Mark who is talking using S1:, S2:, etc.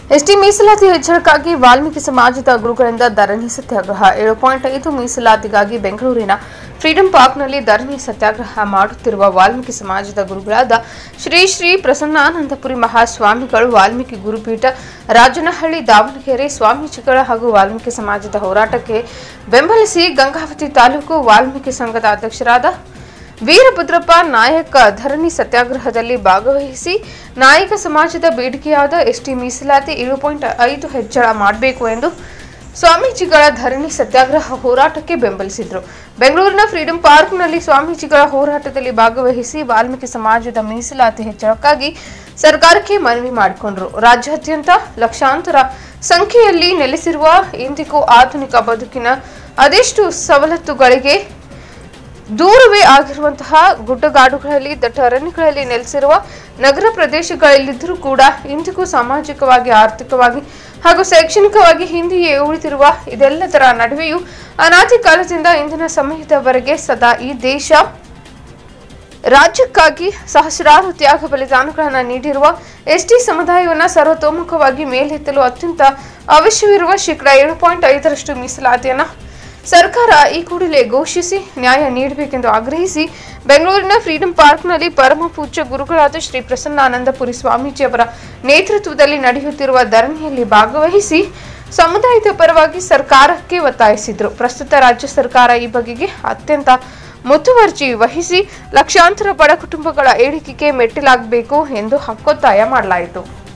S1: ST ಮೀಸಲಾತಿ ಹೆಚ್ಚಳಕ್ಕಾಗಿ ವಾಲ್ಮೀಕಿ ಸಮಾಜದ ಗುರುಗಳಿಂದ ಧರಣಿ ಸತ್ಯಾಗ್ರಹ ಏಳು ಪಾಯಿಂಟ್ ಐದು ಮೀಸಲಾತಿಗಾಗಿ ಬೆಂಗಳೂರಿನ ಫ್ರೀಡಂ ಪಾರ್ಕ್ನಲ್ಲಿ ಧರಣಿ ಸತ್ಯಾಗ್ರಹ ಮಾಡುತ್ತಿರುವ ವಾಲ್ಮೀಕಿ ಸಮಾಜದ ಗುರುಗಳಾದ ಶ್ರೀ ಶ್ರೀ ಪ್ರಸನ್ನಾನಂದಪುರಿ ಮಹಾಸ್ವಾಮಿಗಳು ವಾಲ್ಮೀಕಿ ಗುರುಪೀಠ ರಾಜನಹಳ್ಳಿ ದಾವಣಗೆರೆ ಸ್ವಾಮೀಜಿಗಳ ಹಾಗೂ ವಾಲ್ಮೀಕಿ ಸಮಾಜದ ಹೋರಾಟಕ್ಕೆ ಬೆಂಬಲಿಸಿ ಗಂಗಾವತಿ ತಾಲೂಕು ವಾಲ್ಮೀಕಿ ಸಂಘದ ಅಧ್ಯಕ್ಷರಾದ ವೀರಭದ್ರಪ್ಪ ನಾಯಕ ಧರಣಿ ಸತ್ಯಾಗ್ರಹದಲ್ಲಿ ಭಾಗವಹಿಸಿ ನಾಯಕ ಸಮಾಜದ ಬೇಡಿಕೆಯಾದ ಎಸ್ಟಿ ಮೀಸಲಾತಿ ಏಳು ಪಾಯಿಂಟ್ ಐದು ಹೆಚ್ಚಳ ಮಾಡಬೇಕು ಎಂದು ಸ್ವಾಮೀಜಿಗಳ ಧರಣಿ ಸತ್ಯಾಗ್ರಹ ಹೋರಾಟಕ್ಕೆ ಬೆಂಬಲಿಸಿದರು ಬೆಂಗಳೂರಿನ ಫ್ರೀಡಂ ಪಾರ್ಕ್ನಲ್ಲಿ ಸ್ವಾಮೀಜಿಗಳ ಹೋರಾಟದಲ್ಲಿ ಭಾಗವಹಿಸಿ ವಾಲ್ಮೀಕಿ ಸಮಾಜದ ಮೀಸಲಾತಿ ಹೆಚ್ಚಳಕ್ಕಾಗಿ ಸರ್ಕಾರಕ್ಕೆ ಮನವಿ ಮಾಡಿಕೊಂಡರು ರಾಜ್ಯಾದ್ಯಂತ ಲಕ್ಷಾಂತರ ಸಂಖ್ಯೆಯಲ್ಲಿ ನೆಲೆಸಿರುವ ಇಂದಿಗೂ ಆಧುನಿಕ ಬದುಕಿನ ಅದೆಷ್ಟು ಸವಲತ್ತುಗಳಿಗೆ ದೂರವೇ ಆಗಿರುವಂತಹ ಗುಡ್ಡಗಾಡುಗಳಲ್ಲಿ ದಟ್ಟ ಅರಣ್ಯಗಳಲ್ಲಿ ನೆಲೆಸಿರುವ ನಗರ ಪ್ರದೇಶಗಳಲ್ಲಿದ್ದರೂ ಕೂಡ ಇಂದಿಗೂ ಸಾಮಾಜಿಕವಾಗಿ ಆರ್ಥಿಕವಾಗಿ ಹಾಗೂ ಶೈಕ್ಷಣಿಕವಾಗಿ ಹಿಂದೆಯೇ ಉಳಿದಿರುವ ಇದೆಲ್ಲದರ ನಡುವೆಯೂ ಅನಾದಿ ಕಾಲದಿಂದ ಇಂದಿನ ಸಮಯದವರೆಗೆ ಸದಾ ಈ ದೇಶ ರಾಜ್ಯಕ್ಕಾಗಿ ಸಹಸ್ರಾರು ತ್ಯಾಗ ಬಲಿದಾನಗಳನ್ನು ನೀಡಿರುವ ಎಸ್ಟಿ ಸಮುದಾಯವನ್ನು ಸರ್ವತೋಮುಖವಾಗಿ ಮೇಲೆತ್ತಲು ಅತ್ಯಂತ ಅವಶ್ಯವಿರುವ ಶೇಕಡಾ ಏಳು ಪಾಯಿಂಟ್ ಐದರಷ್ಟು ಮೀಸಲಾತಿಯನ್ನು ಸರ್ಕಾರ ಈ ಕೂಡಲೇ ಘೋಷಿಸಿ ನ್ಯಾಯ ನೀಡಬೇಕೆಂದು ಆಗ್ರಹಿಸಿ ಬೆಂಗಳೂರಿನ ಫ್ರೀಡಂ ಪಾರ್ಕ್ನಲ್ಲಿ ಪರಮ ಪೂಜ್ಯ ಗುರುಗಳಾದ ಶ್ರೀ ಪ್ರಸನ್ನಾನಂದಪುರಿ ಸ್ವಾಮೀಜಿಯವರ ನೇತೃತ್ವದಲ್ಲಿ ನಡೆಯುತ್ತಿರುವ ಧರಣಿಯಲ್ಲಿ ಭಾಗವಹಿಸಿ ಸಮುದಾಯದ ಪರವಾಗಿ ಸರ್ಕಾರಕ್ಕೆ ಒತ್ತಾಯಿಸಿದರು ಪ್ರಸ್ತುತ ರಾಜ್ಯ ಸರ್ಕಾರ ಈ ಬಗೆಗೆ ಅತ್ಯಂತ ಮುತುವರ್ಜಿ ವಹಿಸಿ ಲಕ್ಷಾಂತರ ಬಡ ಕುಟುಂಬಗಳ ಏಳಿಗೆಗೆ ಮೆಟ್ಟಿಲಾಗಬೇಕು ಎಂದು ಹಕ್ಕೊತ್ತಾಯ ಮಾಡಲಾಯಿತು